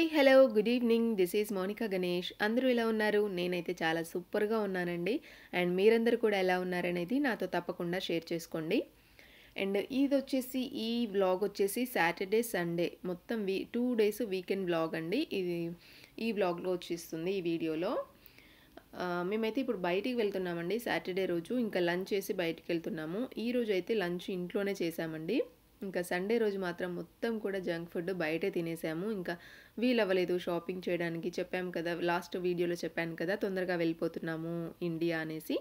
hello good evening this is Mounika Ganesh అందరూ ఎలా ఉన్నారు నేనైతే చాలా సూపర్గా ఉన్నానండి అండ్ మీరందరూ కూడా ఎలా ఉన్నారనేది నాతో తప్పకుండా షేర్ చేసుకోండి అండ్ ఇది వచ్చేసి ఈ వ్లాగ్ వచ్చేసి సాటర్డే సండే మొత్తం we two days weekend vlog అండి ఇది ఈ వ్లాగ్లో వచ్చేస్తుంది ఈ వీడియోలో ఆ, మేమైతే ఇప్పుడు బయటికి వెళ్తున్నామండి సాటర్డే రోజు ఇంకా లంచ్ చేసి బయటికి వెళ్తున్నాము ఈ రోజు అయితే లంచ్ ఇంట్లోనే చేసామండి ఇంకా సండే రోజు మాత్రం మొత్తం కూడా జంక్ ఫుడ్ బయటే తినేసాము ఇంకా వీలవ్వలేదు షాపింగ్ చేయడానికి చెప్పాము కదా లాస్ట్ వీడియోలో చెప్పాను కదా తొందరగా వెళ్ళిపోతున్నాము ఇండియా అనేసి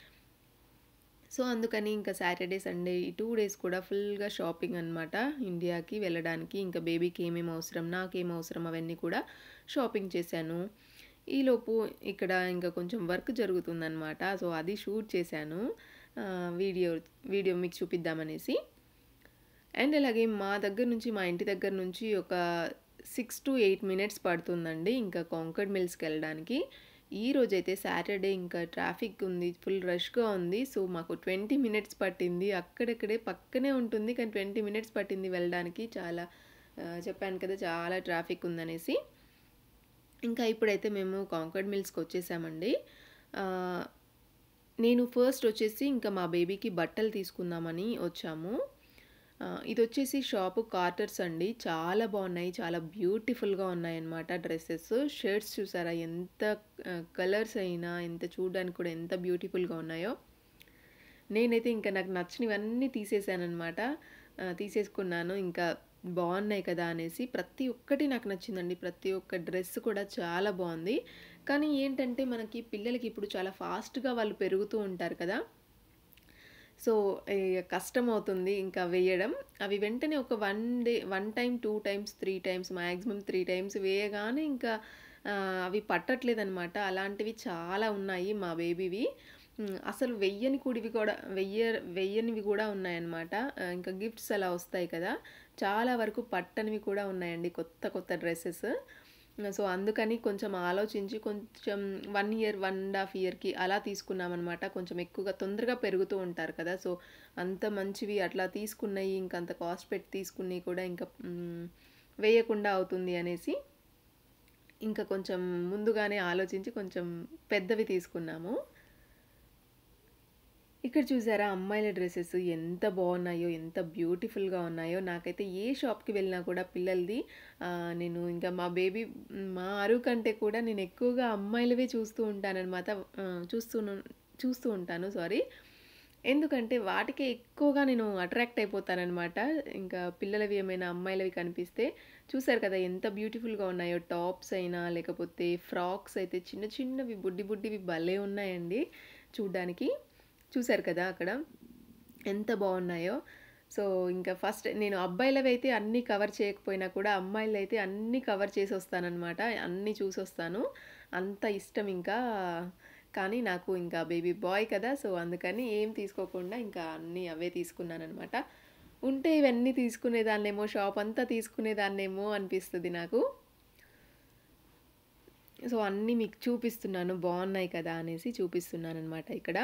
సో అందుకని ఇంకా సాటర్డే సండే ఈ టూ డేస్ కూడా ఫుల్గా షాపింగ్ అనమాట ఇండియాకి వెళ్ళడానికి ఇంకా బేబీకి ఏమేమి అవసరం నాకేం అవసరం అవన్నీ కూడా షాపింగ్ చేశాను ఈలోపు ఇక్కడ ఇంకా కొంచెం వర్క్ జరుగుతుందన్నమాట సో అది షూట్ చేశాను ఆ, వీడియో వీడియో మీకు చూపిద్దామనేసి అండ్ అలాగే మా దగ్గర నుంచి మా ఇంటి దగ్గర నుంచి ఒక సిక్స్ టు ఎయిట్ మినిట్స్ పడుతుందండి ఇంకా కాంకర్డ్ మిల్స్కి వెళ్ళడానికి ఈ రోజైతే సాటర్డే ఇంకా ట్రాఫిక్ ఉంది ఫుల్ రష్గా ఉంది సో మాకు ట్వంటీ మినిట్స్ పట్టింది అక్కడక్కడే పక్కనే ఉంటుంది కానీ ట్వంటీ మినిట్స్ పట్టింది వెళ్ళడానికి చాలా ఆ, చెప్పాను కదా చాలా ట్రాఫిక్ ఉందనేసి ఇంకా ఇప్పుడైతే మేము కాంకర్డ్ మిల్స్కి వచ్చేసామండి ఆ, నేను ఫస్ట్ వచ్చేసి ఇంకా మా బేబీకి బట్టలు తీసుకుందామని వచ్చాము ఆ, ఇది వచ్చేసి షాపు కార్టర్స్ అండి చాలా బాగున్నాయి చాలా బ్యూటిఫుల్గా ఉన్నాయి అన్నమాట డ్రెస్సెస్ షర్ట్స్ చూసారా ఎంత కలర్స్ అయినా ఎంత చూడడానికి కూడా ఎంత బ్యూటిఫుల్గా ఉన్నాయో నేనైతే ఇంకా నాకు నచ్చినవన్నీ తీసేసానమాట తీసేసుకున్నాను ఇంకా బాగున్నాయి కదా అనేసి ప్రతి ఒక్కటి నాకు నచ్చిందండి ప్రతి ఒక్క డ్రెస్ కూడా చాలా బాగుంది కానీ ఏంటంటే మనకి పిల్లలకి ఇప్పుడు చాలా ఫాస్ట్గా వాళ్ళు పెరుగుతూ ఉంటారు కదా సో ఏ, కష్టం అవుతుంది ఇంకా వేయడం అవి వెంటనే ఒక one day one time two times three times maximum three times వేయగానే ఇంకా ఆ, అవి పట్టట్లేదన్నమాట అలాంటివి చాలా ఉన్నాయి మా బేబీవి ఉమ్, అసలు వెయ్యని కూడివి కూడా వెయ్య వెయ్యనివి కూడా ఉన్నాయన్నమాట ఆ, ఇంకా గిఫ్ట్స్ అలా వస్తాయి కదా చాలా వరకు పట్టనివి కూడా ఉన్నాయండి కొత్త కొత్త డ్రెస్సెస్ సో అందుకని కొంచెం ఆలోచించి కొంచెం one year one and half ఇయర్కి అలా తీసుకున్నామన్నమాట కొంచెం ఎక్కువగా తొందరగా పెరుగుతూ ఉంటారు కదా సో అంత మంచివి అట్లా తీసుకున్నాయి ఇంకా అంత కాస్ట్ పెట్టి తీసుకున్నాయి కూడా ఇంకా మ్, వేయకుండా అవుతుంది అనేసి ఇంకా కొంచెం ముందుగానే ఆలోచించి కొంచెం పెద్దవి తీసుకున్నాము ఇక్కడ చూసారా అమ్మాయిల డ్రెస్సెస్ ఎంత బాగున్నాయో ఎంత బ్యూటిఫుల్గా ఉన్నాయో నాకైతే ఏ షాప్కి వెళ్ళినా కూడా పిల్లలది ఆ, నేను ఇంకా మా బేబీ మా అరువు కంటే కూడా నేను ఎక్కువగా అమ్మాయిలవే చూస్తూ ఉంటానన్నమాట ఆ, చూస్తూ చూస్తూ ఉంటాను సారీ ఎందుకంటే వాటికే ఎక్కువగా నేను అట్రాక్ట్ అయిపోతానన్నమాట ఇంకా పిల్లలవి ఏమైనా అమ్మాయిలవి కనిపిస్తే చూసారు కదా ఎంత బ్యూటిఫుల్గా ఉన్నాయో టాప్స్ అయినా లేకపోతే ఫ్రాక్స్ అయితే చిన్న చిన్నవి బుడ్డి బుడ్డివి భలే ఉన్నాయండి చూడ్డానికి చూసారు కదా అక్కడ ఎంత బాగున్నాయో సో ఇంకా ఫస్ట్ నేను అబ్బాయిలవి అయితే అన్నీ కవర్ చేయకపోయినా కూడా అమ్మాయిలు అయితే అన్నీ కవర్ చేసి వస్తానన్నమాట అన్నీ చూసి వస్తాను అంత ఇష్టం ఇంకా కానీ నాకు ఇంకా బేబీ బాయ్ కదా సో అందుకని ఏం తీసుకోకుండా ఇంకా అన్నీ అవే తీసుకున్నానమాట ఉంటే ఇవన్నీ తీసుకునేదాన్నేమో షాప్ అంతా తీసుకునేదాన్నేమో అనిపిస్తుంది నాకు సో అన్నీ మీకు చూపిస్తున్నాను బాగున్నాయి కదా అనేసి చూపిస్తున్నాను అనమాట ఇక్కడ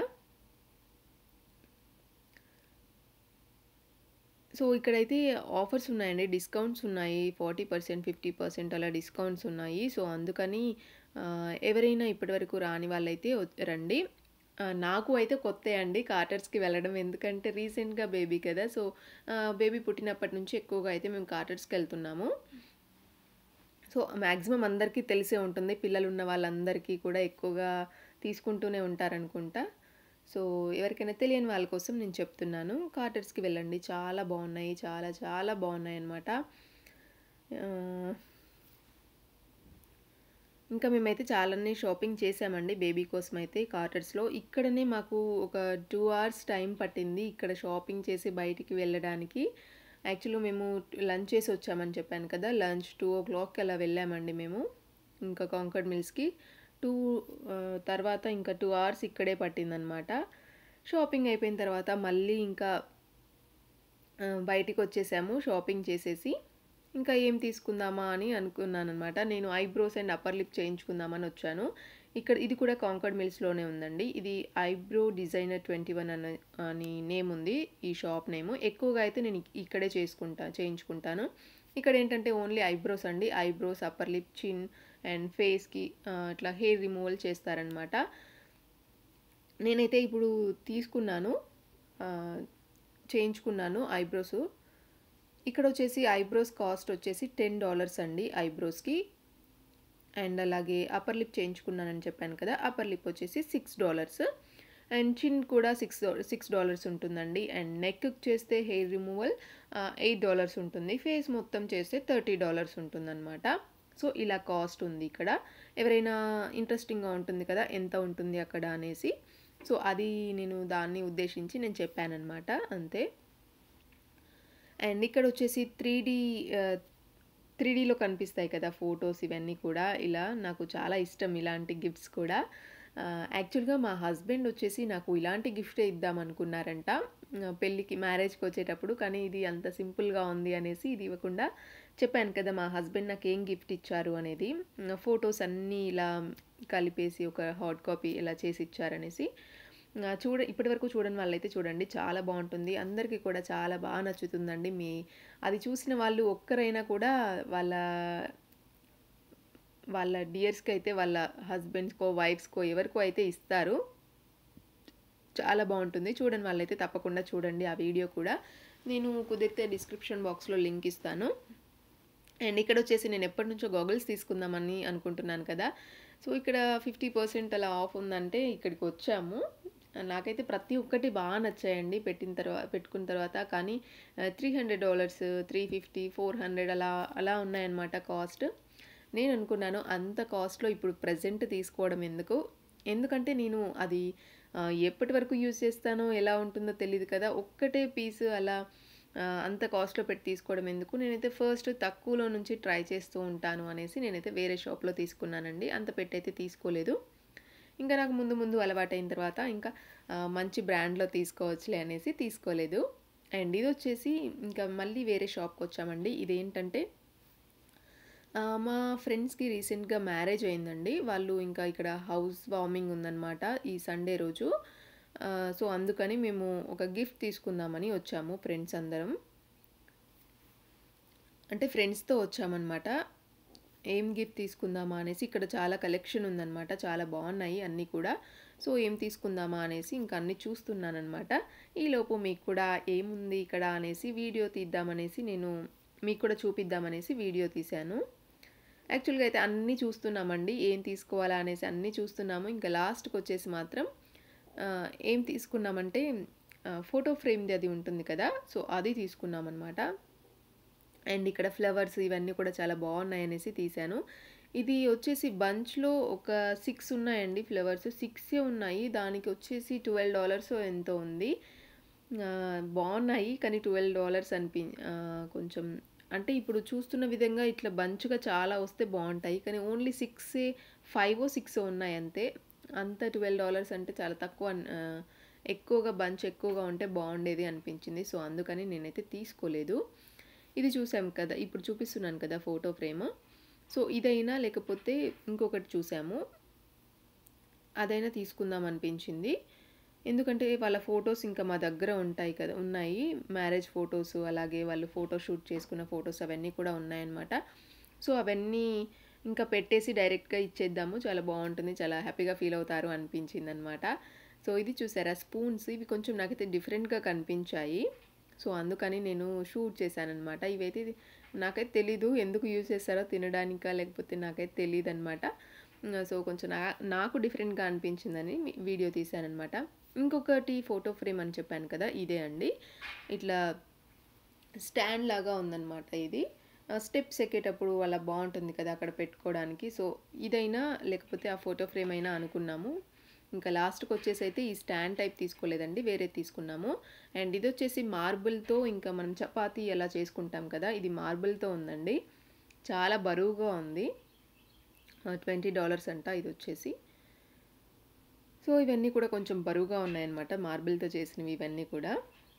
సో ఇక్కడైతే ఆఫర్స్ ఉన్నాయండి డిస్కౌంట్స్ ఉన్నాయి ఫార్టీ పర్సెంట్ ఫిఫ్టీ పర్సెంట్ అలా డిస్కౌంట్స్ ఉన్నాయి సో అందుకని ఆ, ఎవరైనా ఇప్పటివరకు రాని వాళ్ళైతే వ- రండి ఆ, నాకు అయితే కొత్త అండి కార్టర్స్కి వెళ్ళడం ఎందుకంటే రీసెంట్గా బేబీ కదా సో బేబీ పుట్టినప్పటి నుంచి ఎక్కువగా అయితే మేము కార్టర్స్కి వెళ్తున్నాము సో మ్యాక్సిమం అందరికీ తెలిసే ఉంటుంది పిల్లలు ఉన్న వాళ్ళందరికీ కూడా ఎక్కువగా తీసుకుంటూనే ఉంటారనుకుంటా సో ఎవరికైనా తెలియని వాళ్ళ కోసం నేను చెప్తున్నాను కార్టర్స్కి వెళ్ళండి చాలా బాగున్నాయి చాలా చాలా బాగున్నాయి అన్నమాట ఆ, ఇంకా మేమైతే చాలానే షాపింగ్ చేసామండి బేబీ కోసం అయితే కార్టర్స్లో ఇక్కడనే మాకు ఒక టూ అవర్స్ టైం పట్టింది ఇక్కడ షాపింగ్ చేసి బయటికి వెళ్ళడానికి యాక్చువల్లీ మేము లంచ్ చేసి వచ్చామని చెప్పాను కదా లంచ్ టూ ఓ క్లాక్కి అలా వెళ్ళామండి మేము ఇంకా కాంకర్డ్ మిల్స్కి టూ తర్వాత ఇంకా టూ అవర్స్ ఇక్కడే పట్టిందనమాట షాపింగ్ అయిపోయిన తర్వాత మళ్ళీ ఇంకా ఆ, బయటికి వచ్చేసాము షాపింగ్ చేసేసి ఇంకా ఏం తీసుకుందామా అని అనుకున్నాను అనమాట నేను ఐబ్రోస్ అండ్ అప్పర్ లిప్ చేయించుకుందామని వచ్చాను ఇక్కడ ఇది కూడా కాంకర్డ్ మిల్స్లోనే ఉందండి ఇది ఐబ్రో డిజైనర్ ట్వంటీ వన్ అని అని నేమ్ ఉంది ఈ షాప్ నేమ్ ఎక్కువగా అయితే నేను ఇక్కడే చేసుకుంటా చేయించుకుంటాను ఇక్కడ ఏంటంటే ఓన్లీ ఐబ్రోస్ అండి eyebrows upper lip chin and ఫేస్కి ఇట్లా హెయిర్ రిమూవల్ చేస్తారనమాట నేనైతే ఇప్పుడు తీసుకున్నాను ఆ, చేయించుకున్నాను ఐబ్రోస్ ఇక్కడ వచ్చేసి ఐబ్రోస్ కాస్ట్ వచ్చేసి టెన్ డాలర్స్ అండి ఐబ్రోస్కి అండ్ అలాగే అప్పర్ లిప్ చేయించుకున్నానని చెప్పాను కదా అప్పర్ లిప్ వచ్చేసి సిక్స్ డాలర్స్ అండ్ చిన్ కూడా సిక్స్ సిక్స్ డాలర్స్ ఉంటుందండి అండ్ నెక్ చేస్తే హెయిర్ రిమూవల్ ఎయిట్ డాలర్స్ ఉంటుంది ఫేస్ మొత్తం చేస్తే థర్టీ డాలర్స్ ఉంటుందన్నమాట సో ఇలా కాస్ట్ ఉంది ఇక్కడ ఎవరైనా ఇంట్రెస్టింగ్గా ఉంటుంది కదా ఎంత ఉంటుంది అక్కడ అనేసి సో అది నేను దాన్ని ఉద్దేశించి నేను చెప్పానన్నమాట అంతే అండ్ ఇక్కడ వచ్చేసి త్రీ డీ త్రీ డీలో కనిపిస్తాయి కదా ఫొటోస్ ఇవన్నీ కూడా ఇలా నాకు చాలా ఇష్టం ఇలాంటి గిఫ్ట్స్ కూడా యాక్చువల్గా మా హస్బెండ్ వచ్చేసి నాకు ఇలాంటి గిఫ్టే ఇద్దాం అనుకున్నారంట ఆ, పెళ్ళికి మ్యారేజ్కి వచ్చేటప్పుడు కానీ ఇది అంత సింపుల్గా ఉంది అనేసి ఇది ఇవ్వకుండా చెప్పాను కదా మా హస్బెండ్ నాకు ఏం గిఫ్ట్ ఇచ్చారు అనేది ఫొటోస్ అన్నీ ఇలా కలిపేసి ఒక హాట్ కాపీ ఇలా చేసి ఇచ్చారనేసి ఆ, చూడ ఇప్పటివరకు చూడని వాళ్ళైతే చూడండి చాలా బాగుంటుంది అందరికీ కూడా చాలా బాగా నచ్చుతుందండి మీ అది చూసిన వాళ్ళు ఒక్కరైనా కూడా వాళ్ళ వాళ్ళ డియర్స్కి అయితే వాళ్ళ హస్బెండ్స్కో వైఫ్స్కో ఎవరికో అయితే ఇస్తారు చాలా బాగుంటుంది చూడని వాళ్ళైతే తప్పకుండా చూడండి ఆ వీడియో కూడా నేను కుదిరితే డిస్క్రిప్షన్ బాక్స్లో లింక్ ఇస్తాను అండ్ ఇక్కడ వచ్చేసి నేను ఎప్పటి నుంచో గోగల్స్ తీసుకుందామని అనుకుంటున్నాను కదా సో ఇక్కడ ఫిఫ్టీ పర్సెంట్ అలా ఆఫ్ ఉందంటే ఇక్కడికి వచ్చాము నాకైతే ప్రతి ఒక్కటి బాగా నచ్చాయండి పెట్టిన తర్వాత పెట్టుకున్న తర్వాత కానీ three hundred dollars three fifty four hundred అలా అలా ఉన్నాయన్నమాట కాస్ట్ నేను అనుకున్నాను అంత కాస్ట్లో ఇప్పుడు ప్రజెంట్ తీసుకోవడం ఎందుకు ఎందుకంటే నేను అది ఆ, ఎప్పటి వరకు యూజ్ చేస్తానో ఎలా ఉంటుందో తెలియదు కదా ఒక్కటే పీస్ అలా ఆ, అంత కాస్ట్లో పెట్టి తీసుకోవడం ఎందుకు నేనైతే ఫస్ట్ తక్కువలో నుంచి ట్రై చేస్తూ ఉంటాను అనేసి నేనైతే వేరే షాప్లో తీసుకున్నానండి అంత పెట్టయితే తీసుకోలేదు ఇంకా నాకు ముందు ముందు అలవాటైన తర్వాత ఇంకా ఆ, మంచి బ్రాండ్లో తీసుకోవచ్చులే అనేసి తీసుకోలేదు అండ్ ఇది వచ్చేసి ఇంకా మళ్ళీ వేరే షాప్కి వచ్చామండి ఇదేంటంటే ఆ, మా ఫ్రెండ్స్కి రీసెంట్గా మ్యారేజ్ అయిందండి వాళ్ళు ఇంకా ఇక్కడ హౌస్ వార్మింగ్ ఉందన్నమాట ఈ సండే రోజు ఆ, సో అందుకని మేము ఒక గిఫ్ట్ తీసుకుందామని వచ్చాము ఫ్రెండ్స్ అందరం అంటే ఫ్రెండ్స్తో వచ్చామన్నమాట ఏం గిఫ్ట్ తీసుకుందామా అనేసి ఇక్కడ చాలా కలెక్షన్ ఉందన్నమాట చాలా బాగున్నాయి అన్నీ కూడా సో ఏం తీసుకుందామా అనేసి ఇంకా అన్నీ చూస్తున్నానమాట ఈలోపు మీకు కూడా ఏముంది ఇక్కడ అనేసి వీడియో తీద్దామనేసి నేను మీకు కూడా చూపిద్దామనేసి వీడియో తీశాను యాక్చువల్గా అయితే అన్నీ చూస్తున్నామండి ఏం తీసుకోవాలా అనేసి అన్నీ చూస్తున్నాము ఇంకా లాస్ట్కి వచ్చేసి మాత్రం ఆ, ఏం తీసుకున్నామంటే ఆ, ఫోటో ఫ్రేమ్ది అది ఉంటుంది కదా సో అది తీసుకున్నామన్నమాట అండ్ ఇక్కడ ఫ్లవర్స్ ఇవన్నీ కూడా చాలా బాగున్నాయి అనేసి తీశాను ఇది వచ్చేసి బంచ్లో ఒక సిక్స్ ఉన్నాయండి ఫ్లవర్స్ సిక్సే ఉన్నాయి దానికి వచ్చేసి ట్వెల్వ్ డాలర్స్ ఎంతో ఉంది ఆ, బాగున్నాయి కానీ ట్వెల్వ్ డాలర్స్ అనిపి ఆ, కొంచెం అంటే ఇప్పుడు చూస్తున్న విధంగా ఇట్లా బంచ్గా చాలా వస్తే బాగుంటాయి కానీ ఓన్లీ సిక్స్ ఫైవ్ సిక్స్ ఉన్నాయి అంతే అంత ట్వెల్వ్ డాలర్స్ అంటే చాలా తక్కువ అన్- ఆ, ఎక్కువగా బంచ్ ఎక్కువగా ఉంటే బాగుండేది అనిపించింది సో అందుకని నేనైతే తీసుకోలేదు ఇది చూసాం కదా ఇప్పుడు చూపిస్తున్నాను కదా ఫోటో ఫ్రేమ్ సో ఇదైనా లేకపోతే ఇంకొకటి చూసాము అదైనా తీసుకుందాం అనిపించింది ఎందుకంటే వాళ్ళ ఫొటోస్ ఇంకా మా దగ్గర ఉంటాయి కదా ఉన్నాయి మ్యారేజ్ ఫొటోస్ అలాగే వాళ్ళు ఫోటో షూట్ చేసుకున్న ఫొటోస్ అవన్నీ కూడా ఉన్నాయన్నమాట సో అవన్నీ ఇంకా పెట్టేసి డైరెక్ట్గా ఇచ్చేద్దాము చాలా బాగుంటుంది చాలా హ్యాపీగా ఫీల్ అవుతారు అనిపించింది అనమాట సో ఇది చూసారా స్పూన్స్ ఇవి కొంచెం నాకైతే డిఫరెంట్గా కనిపించాయి సో అందుకని నేను షూట్ చేశానమాట ఇవైతే ఇది నాకైతే తెలీదు ఎందుకు యూజ్ చేస్తారో తినడానికా లేకపోతే నాకైతే తెలియదు అనమాట సో కొంచెం నా నాకు డిఫరెంట్గా అనిపించిందని మీ- వీడియో తీశానమాట ఇంకొకటి ఫోటో ఫ్రేమ్ అని చెప్పాను కదా ఇదే అండి ఇట్లా స్టాండ్ లాగా ఉందన్నమాట ఇది స్టెప్స్ ఎక్కేటప్పుడు అలా బాగుంటుంది కదా అక్కడ పెట్టుకోవడానికి సో ఇదైనా లేకపోతే ఆ ఫోటో ఫ్రేమ్ అయినా అనుకున్నాము ఇంకా లాస్ట్కి వచ్చేసి అయితే ఈ స్టాండ్ టైప్ తీసుకోలేదండి వేరే తీసుకున్నాము అండ్ ఇది వచ్చేసి మార్బుల్తో ఇంకా మనం చపాతీ ఎలా చేసుకుంటాం కదా ఇది మార్బుల్తో ఉందండి చాలా బరువుగా ఉంది ట్వంటీ డాలర్స్ అంట ఇది వచ్చేసి సో ఇవన్నీ కూడా కొంచెం బరువుగా ఉన్నాయన్నమాట మార్బుల్తో చేసినవి ఇవన్నీ కూడా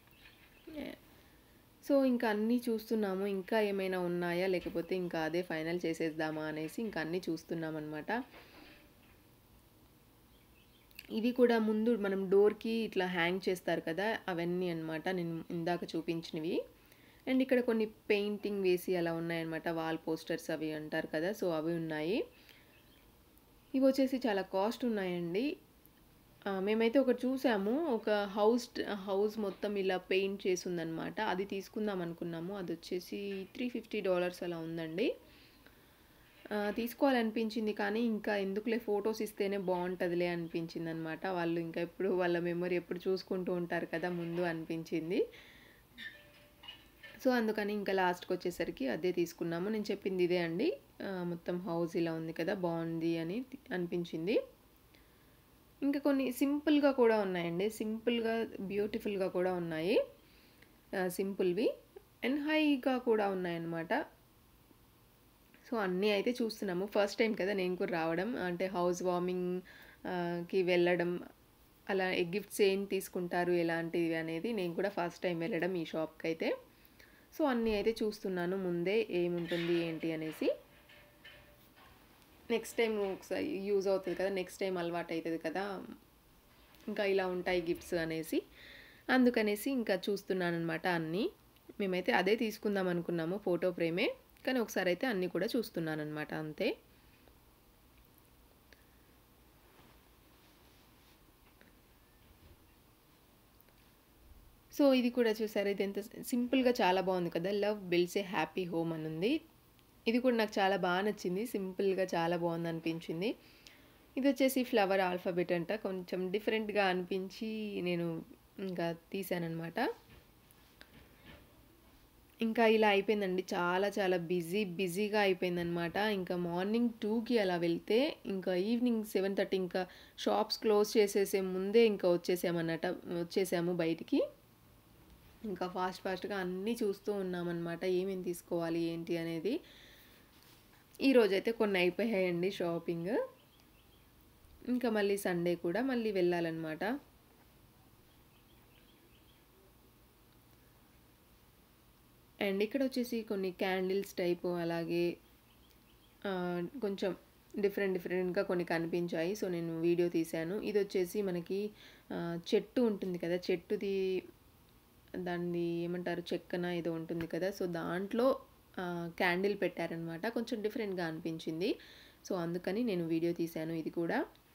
సో ఇంకా అన్నీ చూస్తున్నాము ఇంకా ఏమైనా ఉన్నాయా లేకపోతే ఇంకా అదే ఫైనల్ చేసేద్దామా అనేసి ఇంకా అన్నీ చూస్తున్నామన్నమాట ఇవి కూడా ముందు మనం డోర్కి ఇట్లా హ్యాంగ్ చేస్తారు కదా అవన్నీ అన్నమాట నేను ఇందాక చూపించినవి అండ్ ఇక్కడ కొన్ని పెయింటింగ్ వేసి అలా ఉన్నాయన్నమాట వాల్ పోస్టర్స్ అవి అంటారు కదా సో అవి ఉన్నాయి ఇవి వచ్చేసి చాలా కాస్ట్ ఉన్నాయండి ఆ, మేమైతే ఒకటి చూసాము ఒక హౌస్ హౌస్ మొత్తం ఇలా పెయింట్ చేసి ఉందన్నమాట అది తీసుకుందాం అనుకున్నాము అది వచ్చేసి త్రీ ఫిఫ్టీ డాలర్స్ అలా ఉందండి ఆ, తీసుకోవాలనిపించింది కానీ ఇంకా ఎందుకులే ఫొటోస్ ఇస్తేనే బాగుంటుందిలే అనిపించింది అనమాట వాళ్ళు ఇంకా ఎప్పుడు వాళ్ళ మెమరీ ఎప్పుడు చూసుకుంటూ ఉంటారు కదా ముందు అనిపించింది సో అందుకని ఇంకా లాస్ట్కి వచ్చేసరికి అదే తీసుకున్నాము నేను చెప్పింది ఇదే అండి ఆ, మొత్తం హౌస్ ఇలా ఉంది కదా బాగుంది అని అనిపించింది ఇంకా కొన్ని సింపుల్గా కూడా ఉన్నాయండి సింపుల్గా బ్యూటిఫుల్గా కూడా ఉన్నాయి ఆ, సింపుల్వి అండ్ హైగా కూడా ఉన్నాయన్నమాట సో అన్నీ అయితే చూస్తున్నాము ఫస్ట్ టైం కదా నేను కూడా రావడం అంటే హౌస్ వార్మింగ్ ఆ, కి వెళ్ళడం అలా గిఫ్ట్స్ ఏం తీసుకుంటారు ఎలాంటివి అనేది నేను కూడా ఫస్ట్ టైం వెళ్ళడం ఈ షాప్కి అయితే సో అన్నీ అయితే చూస్తున్నాను ముందే ఏముంటుంది ఏంటి అనేసి నెక్స్ట్ టైం ఒకసారి యూజ్ అవుతుంది కదా నెక్స్ట్ టైం అలవాటు అవుతుంది కదా ఇంకా ఇలా ఉంటాయి గిఫ్ట్స్ అనేసి అందుకనేసి ఇంకా చూస్తున్నాను అనమాట అన్నీ మేమైతే అదే తీసుకుందాం అనుకున్నాము ఫోటో ఫ్రేమే కానీ ఒకసారి అయితే అన్నీ కూడా చూస్తున్నాను అనమాట అంతే సో ఇది కూడా చూసారు ఇది ఎంత సింపుల్గా చాలా బాగుంది కదా love builds a happy home అని ఉంది ఇది కూడా నాకు చాలా బాగా నచ్చింది సింపుల్గా చాలా బాగుంది అనిపించింది ఇది వచ్చేసి ఫ్లవర్ ఆల్ఫాబెట్ అంట కొంచెం డిఫరెంట్గా అనిపించి నేను ఇంకా తీసానమాట ఇంకా ఇలా అయిపోయిందండి చాలా చాలా బిజీ బిజీగా అయిపోయిందనమాట ఇంకా మార్నింగ్ టూకి అలా వెళ్తే ఇంకా ఈవినింగ్ సెవెన్ థర్టీ ఇంకా షాప్స్ క్లోజ్ చేసేసే ముందే ఇంకా వచ్చేసామన్నట వచ్చేసాము బయటికి ఇంకా ఫాస్ట్ ఫాస్ట్గా అన్నీ చూస్తూ ఉన్నామన్నమాట ఏమేమి తీసుకోవాలి ఏంటి అనేది ఈరోజు అయితే కొన్ని అయిపోయాయండి షాపింగ్ ఇంకా మళ్ళీ సండే కూడా మళ్ళీ వెళ్ళాలన్నమాట అండ్ ఇక్కడ వచ్చేసి కొన్ని క్యాండిల్స్ టైపు అలాగే ఆ, కొంచెం డిఫరెంట్ డిఫరెంట్గా కొన్ని కనిపించాయి సో నేను వీడియో తీశాను ఇది వచ్చేసి మనకి ఆ, చెట్టు ఉంటుంది కదా చెట్టుది దాన్ని ఏమంటారు చెక్కన ఏదో ఉంటుంది కదా సో దాంట్లో క్యాండిల్ పెట్టారనమాట కొంచెం డిఫరెంట్గా అనిపించింది సో అందుకని నేను వీడియో తీశాను ఇది కూడా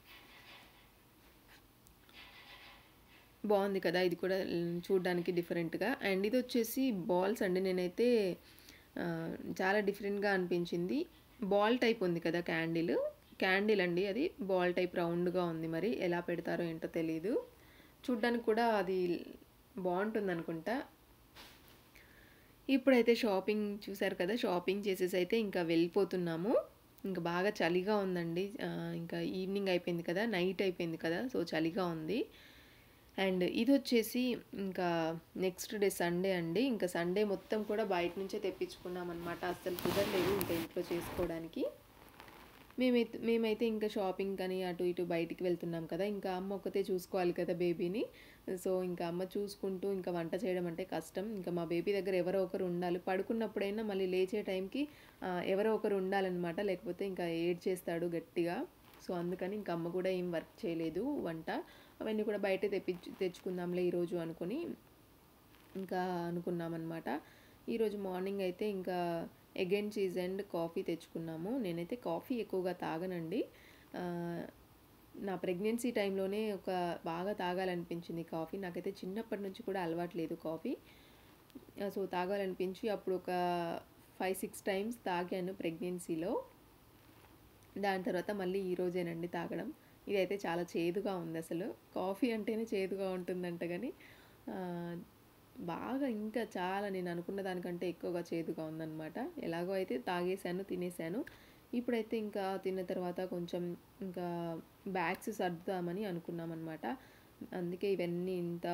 బాగుంది కదా ఇది కూడా మ్, చూడ్డానికి డిఫరెంట్గా అండ్ ఇది వచ్చేసి బాల్స్ అండి నేనైతే ఆ, చాలా డిఫరెంట్గా అనిపించింది బాల్ టైప్ ఉంది కదా క్యాండిల్ క్యాండిల్ అండి అది బాల్ టైప్ రౌండ్గా ఉంది మరి ఎలా పెడతారో ఏంటో తెలియదు చూడ్డానికి కూడా అది బాగుంటుంది అనుకుంటా ఇప్పుడైతే షాపింగ్ చూసారు కదా షాపింగ్ చేసేసి అయితే ఇంకా వెళ్ళిపోతున్నాము ఇంకా బాగా చలిగా ఉందండి ఆ, ఇంకా ఈవినింగ్ అయిపోయింది కదా నైట్ అయిపోయింది కదా సో చలిగా ఉంది అండ్ ఇది వచ్చేసి ఇంకా నెక్స్ట్ డే సండే అండి ఇంకా సండే మొత్తం కూడా బయట నుంచే తెప్పించుకున్నాం అనమాట అస్సలు కుదరలేదు ఇంకా ఇంట్లో చేసుకోవడానికి మేమైతే మేమైతే ఇంకా షాపింగ్ కానీ అటు ఇటు బయటికి వెళ్తున్నాం కదా ఇంకా అమ్మ ఒక్కతే చూసుకోవాలి కదా బేబీని సో ఇంకా అమ్మ చూసుకుంటూ ఇంకా వంట చేయడం అంటే కష్టం ఇంకా మా బేబీ దగ్గర ఎవరో ఒకరు ఉండాలి పడుకున్నప్పుడైనా మళ్ళీ లేచే టైంకి ఆ, ఎవరో ఒకరు ఉండాలన్నమాట లేకపోతే ఇంకా ఏడ్ చేస్తాడు గట్టిగా సో అందుకని ఇంకా అమ్మ కూడా ఏం వర్క్ చేయలేదు వంట అవన్నీ కూడా బయటే తెప్పించి తెచ్చుకుందాంలే ఈరోజు అనుకొని ఇంకా అనుకున్నామన్నమాట ఈరోజు మార్నింగ్ అయితే ఇంకా egg and cheese and coffee తెచ్చుకున్నాము నేనైతే కాఫీ ఎక్కువగా తాగనండి ఆ, నా ప్రెగ్నెన్సీ టైంలోనే ఒక బాగా తాగాలనిపించింది కాఫీ నాకైతే చిన్నప్పటి నుంచి కూడా అలవాట్లేదు కాఫీ ఆ, సో తాగాలనిపించి అప్పుడు ఒక ఫైవ్ సిక్స్ టైమ్స్ తాగాను ప్రెగ్నెన్సీలో దాని తర్వాత మళ్ళీ ఈ రోజేనండి తాగడం ఇదైతే చాలా చేదుగా ఉంది అసలు కాఫీ అంటేనే చేదుగా ఉంటుందంట కానీ ఆ, బాగా ఇంకా చాలా నేను అనుకున్న దానికంటే ఎక్కువగా చేదుగా ఉందన్నమాట ఎలాగో అయితే తాగేశాను తినేసాను ఇప్పుడైతే ఇంకా తిన్న తర్వాత కొంచెం ఇంకా బ్యాగ్స్ సర్దుదామని అనుకున్నాం అనమాట అందుకే ఇవన్నీ ఇంత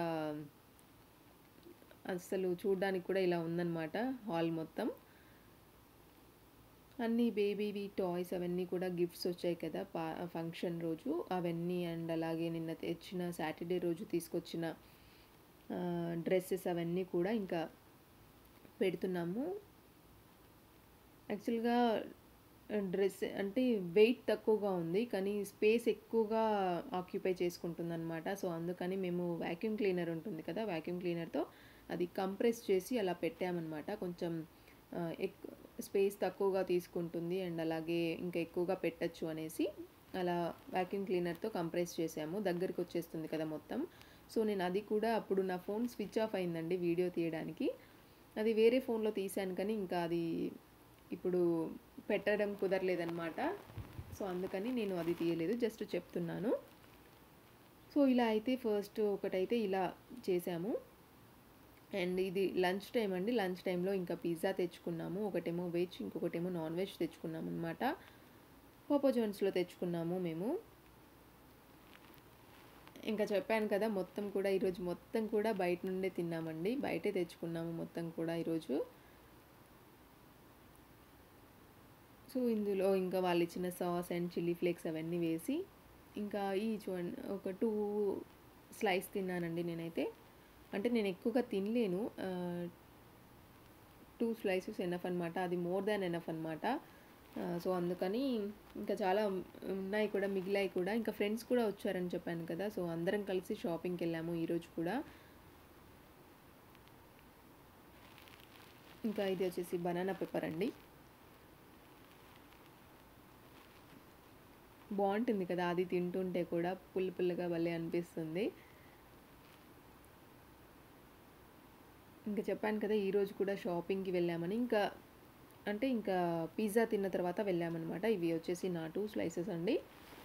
అసలు చూడడానికి కూడా ఇలా ఉందన్నమాట హాల్ మొత్తం అన్ని బేబీవి టాయ్స్ అవన్నీ కూడా గిఫ్ట్స్ వచ్చాయి కదా పా ఫంక్షన్ రోజు అవన్నీ అండ్ అలాగే నిన్న తెచ్చిన సాటర్డే రోజు తీసుకొచ్చిన డ్రెస్సెస్ అవన్నీ కూడా ఇంకా పెడుతున్నాము యాక్చువల్గా డ్రెస్ అంటే వెయిట్ తక్కువగా ఉంది కానీ స్పేస్ ఎక్కువగా ఆక్యుపై చేసుకుంటుంది అనమాట సో అందుకని మేము వ్యాక్యూమ్ క్లీనర్ ఉంటుంది కదా వ్యాక్యూమ్ క్లీనర్తో అది కంప్రెస్ చేసి అలా పెట్టామన్నమాట కొంచెం ఆ, ఎక్ స్పేస్ తక్కువగా తీసుకుంటుంది అండ్ అలాగే ఇంకా ఎక్కువగా పెట్టచ్చు అనేసి అలా వ్యాక్యూమ్ క్లీనర్తో కంప్రెస్ చేసాము దగ్గరికి వచ్చేస్తుంది కదా మొత్తం సో నేను అది కూడా అప్పుడు నా ఫోన్ స్విచ్ ఆఫ్ అయిందండి వీడియో తీయడానికి అది వేరే ఫోన్లో తీశాను కానీ ఇంకా అది ఇప్పుడు పెట్టడం కుదరలేదన్నమాట సో అందుకని నేను అది తీయలేదు జస్ట్ చెప్తున్నాను సో ఇలా అయితే ఫస్ట్ ఒకటైతే ఇలా చేసాము అండ్ ఇది లంచ్ టైం అండి లంచ్ టైంలో ఇంకా పిజ్జా తెచ్చుకున్నాము ఒకటేమో వెజ్ ఇంకొకటేమో నాన్ వెజ్ తెచ్చుకున్నాము అనమాట పోపో జోన్స్లో తెచ్చుకున్నాము మేము ఇంకా చెప్పాను కదా మొత్తం కూడా ఈరోజు మొత్తం కూడా బయట నుండే తిన్నామండి బయటే తెచ్చుకున్నాము మొత్తం కూడా ఈరోజు సో ఇందులో ఇంకా వాళ్ళు ఇచ్చిన సాస్ అండ్ చిల్లీ ఫ్లేక్స్ అవన్నీ వేసి ఇంకా ఈ చూడండి ఒక టూ స్లైస్ తిన్నానండి నేనైతే అంటే నేను ఎక్కువగా తినలేను టూ స్లైసెస్ ఎనఫ్ అనమాట అది మోర్ దాన్ ఎనఫ్ అనమాట సో అందుకని ఇంకా చాలా ఉన్నాయి కూడా మిగిలాయి కూడా ఇంకా ఫ్రెండ్స్ కూడా వచ్చారని చెప్పాను కదా సో అందరం కలిసి షాపింగ్కి వెళ్ళాము ఈరోజు కూడా ఇంకా ఇది వచ్చేసి బనానా పెప్పర్ అండి బాగుంటుంది కదా అది తింటుంటే కూడా పుల్ల పుల్లగా భలే అనిపిస్తుంది ఇంకా చెప్పాను కదా ఈరోజు కూడా షాపింగ్కి వెళ్ళామని ఇంకా అంటే ఇంకా పిజ్జా తిన్న తర్వాత వెళ్ళామన్నమాట ఇవి వచ్చేసి నా టూ స్లైసెస్ అండి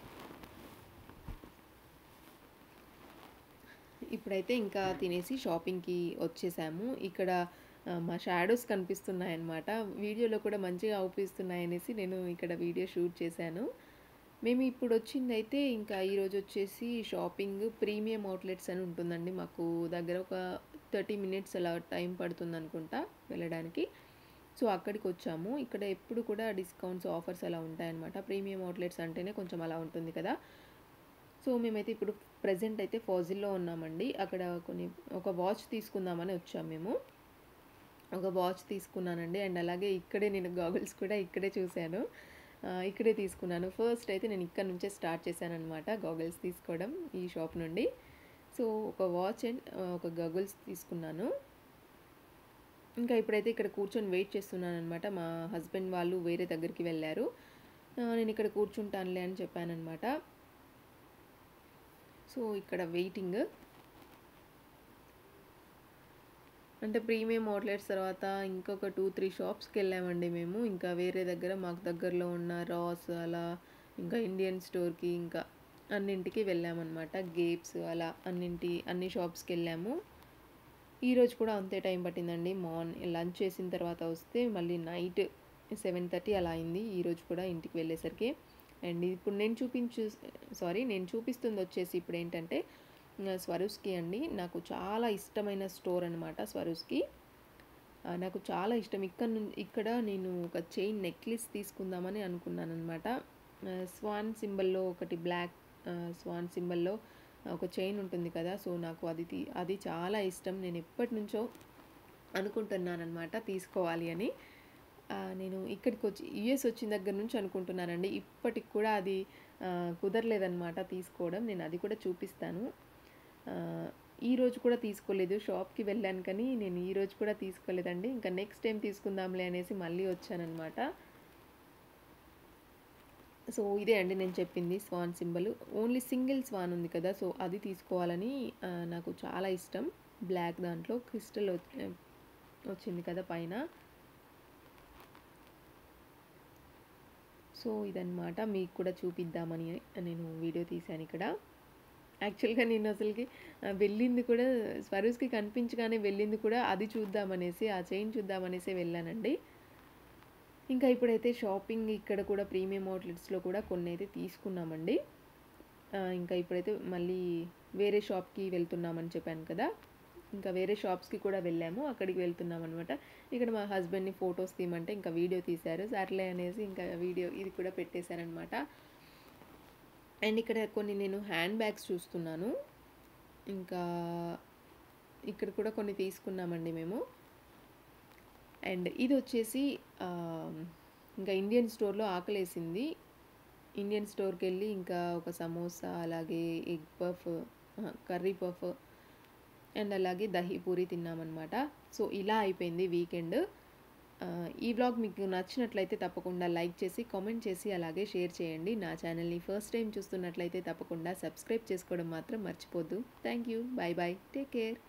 ఇప్పుడైతే ఇంకా తినేసి షాపింగ్కి వచ్చేసాము ఇక్కడ ఆ, మా షాడోస్ కనిపిస్తున్నాయన్నమాట వీడియోలో కూడా మంచిగా అవుపిస్తున్నాయనేసి నేను ఇక్కడ వీడియో షూట్ చేశాను మేము ఇప్పుడు వచ్చింది అయితే ఇంకా ఈరోజు వచ్చేసి షాపింగ్ ప్రీమియం అవుట్లెట్స్ అని ఉంటుందండి మాకు దగ్గర ఒక థర్టీ మినిట్స్ అలా టైం పడుతుంది అనుకుంటా వెళ్ళడానికి సో అక్కడికి వచ్చాము ఇక్కడ ఎప్పుడు కూడా డిస్కౌంట్స్ ఆఫర్స్ అలా ఉంటాయన్నమాట ప్రీమియం అవుట్లెట్స్ అంటేనే కొంచెం అలా ఉంటుంది కదా సో మేమైతే ఇప్పుడు ప్రజెంట్ అయితే ఫాజిల్లో ఉన్నామండి అక్కడ కొన్ని ఒక వాచ్ తీసుకుందామని వచ్చాం మేము ఒక వాచ్ తీసుకున్నానండి అండ్ అలాగే ఇక్కడే నేను గాగుల్స్ కూడా ఇక్కడే చూశాను ఆ, ఇక్కడే తీసుకున్నాను ఫస్ట్ అయితే నేను ఇక్కడ నుంచే స్టార్ట్ చేశాను అనమాట గాగుల్స్ తీసుకోవడం ఈ షాప్ నుండి సో ఒక వాచ్ అండ్ ఆ, ఒక గగుల్స్ తీసుకున్నాను ఇంకా ఇప్పుడైతే ఇక్కడ కూర్చొని వెయిట్ చేస్తున్నాను అనమాట మా హస్బెండ్ వాళ్ళు వేరే దగ్గరికి వెళ్ళారు ఆ, నేను ఇక్కడ కూర్చుంటానులే అని చెప్పానమాట సో ఇక్కడ వెయిటింగ్ అంటే ప్రీమియం అవుట్లెట్స్ తర్వాత ఇంకొక టూ త్రీ షాప్స్కి వెళ్ళామండి మేము ఇంకా వేరే దగ్గర మాకు దగ్గరలో ఉన్న రాస్ అలా ఇంకా ఇండియన్ స్టోర్కి ఇంకా అన్నింటికి వెళ్ళామన్నమాట గేప్స్ అలా అన్నింటి అన్ని షాప్స్కి వెళ్ళాము ఈరోజు కూడా అంతే టైం పట్టిందండి మార్నింగ్ లంచ్ చేసిన తర్వాత వస్తే మళ్ళీ నైట్ సెవెన్ థర్టీ అలా అయింది ఈరోజు కూడా ఇంటికి వెళ్ళేసరికి అండ్ ఇప్పుడు నేను చూపించు సారీ నేను చూపిస్తుంది వచ్చేసి ఇప్పుడు ఏంటంటే ఆ, స్వరూస్కి అండి నాకు చాలా ఇష్టమైన స్టోర్ అనమాట స్వరూస్కి ఆ, నాకు చాలా ఇష్టం ఇక్కడ నుంచి ఇక్కడ నేను ఒక చైన్ నెక్లెస్ తీసుకుందామని అనుకున్నాను అనమాట స్వాన్ సింబల్లో ఒకటి బ్లాక్ స్వాన్ సింబల్లో ఒక చైన్ ఉంటుంది కదా సో నాకు అది తీ- అది చాలా ఇష్టం నేను ఎప్పటి నుంచో అనుకుంటున్నాను అనమాట తీసుకోవాలి అని ఆ, నేను ఇక్కడికి వచ్చి యుఎస్ వచ్చిన దగ్గర నుంచి అనుకుంటున్నానండి ఇప్పటికి కూడా అది ఆ, కుదరలేదన్నమాట తీసుకోవడం నేను అది కూడా చూపిస్తాను ఆ, ఈ రోజు కూడా తీసుకోలేదు షాప్కి వెళ్ళాను కానీ నేను ఈ రోజు కూడా తీసుకోలేదండి ఇంకా నెక్స్ట్ టైం తీసుకుందాంలే అనేసి మళ్ళీ వచ్చానన్నమాట సో ఇదే అండి నేను చెప్పింది swan symbol only single swan ఉంది కదా సో అది తీసుకోవాలని ఆ, నాకు చాలా ఇష్టం బ్లాక్ దాంట్లో క్రిస్టల్ వచ్చింది కదా పైన సో ఇదన్నమాట మీకు కూడా చూపిద్దామని నేను వీడియో తీశాను ఇక్కడ యాక్చువల్గా నేను అసలుకి ఆ, వెళ్ళింది కూడా స్వరూస్కి కనిపించగానే వెళ్ళింది కూడా అది చూద్దామనేసి ఆ చైన్ చూద్దామనేసి వెళ్ళానండి ఇంకా ఇప్పుడైతే షాపింగ్ ఇక్కడ కూడా ప్రీమియం అవుట్లెట్స్లో కూడా కొన్ని అయితే తీసుకున్నామండి ఆ, ఇంకా ఇప్పుడైతే మళ్ళీ వేరే షాప్కి వెళ్తున్నామని చెప్పాను కదా ఇంకా వేరే షాప్స్కి కూడా వెళ్ళాము అక్కడికి వెళ్తున్నాం అనమాట ఇక్కడ మా హస్బెండ్ని ఫొటోస్ తీయమంటే ఇంకా వీడియో తీశారు సర్లే అనేసి ఇంకా వీడియో ఇది కూడా పెట్టేశారనమాట అండ్ ఇక్కడ కొన్ని నేను హ్యాండ్ బ్యాగ్స్ చూస్తున్నాను ఇంకా ఇక్కడ కూడా కొన్ని తీసుకున్నామండి మేము అండ్ ఇది వచ్చేసి ఆ, ఇంకా ఇండియన్ స్టోర్లో ఆకలేసింది ఇండియన్ స్టోర్కి వెళ్ళి ఇంకా ఒక సమోసా అలాగే egg puff curry puff and అలాగే దహీ పూరి తిన్నామన్నమాట సో ఇలా అయిపోయింది వీకెండ్ ఆ, ఈ వ్లాగ్ మీకు నచ్చినట్లయితే తప్పకుండా లైక్ చేసి కామెంట్ చేసి అలాగే షేర్ చేయండి నా ఛానల్ని ఫస్ట్ టైం చూస్తున్నట్లయితే తప్పకుండా సబ్స్క్రైబ్ చేసుకోవడం మాత్రం మర్చిపోద్దు thank you bye bye take care